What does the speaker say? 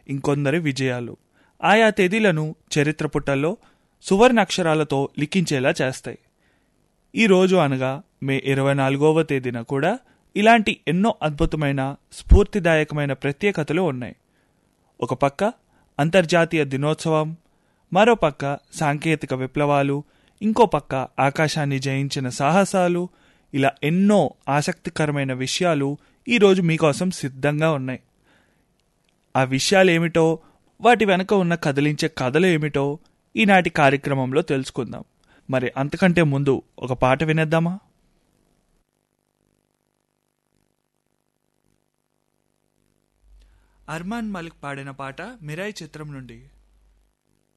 ఇంకొందరి విజయాలు ఆయా తేదీలను చరిత్ర పుటల్లో సువర్ణ అక్షరాలతో లిఖించేలా చేస్తాయి ఈ రోజు అనగా మే ఇరవై నాలుగవ తేదీన కూడా ఇలాంటి ఎన్నో అద్భుతమైన స్ఫూర్తిదాయకమైన ప్రత్యేకతలు ఉన్నాయి ఒక పక్క అంతర్జాతీయ దినోత్సవం మరో పక్క సాంకేతిక విప్లవాలు ఇంకో పక్క ఆకాశాన్ని జయించిన సాహసాలు ఇలా ఎన్నో ఆసక్తికరమైన విషయాలు ఈరోజు మీకోసం సిద్ధంగా ఉన్నాయి ఆ విషయాలు ఏమిటో వాటి వెనక ఉన్న కదిలించే కథలు ఏమిటో ఈనాటి కార్యక్రమంలో తెలుసుకుందాం మరి అంతకంటే ముందు ఒక పాట వినేద్దామా అర్మాన్ మలిక్ పాడిన పాట మిరాయ్ చిత్రం నుండి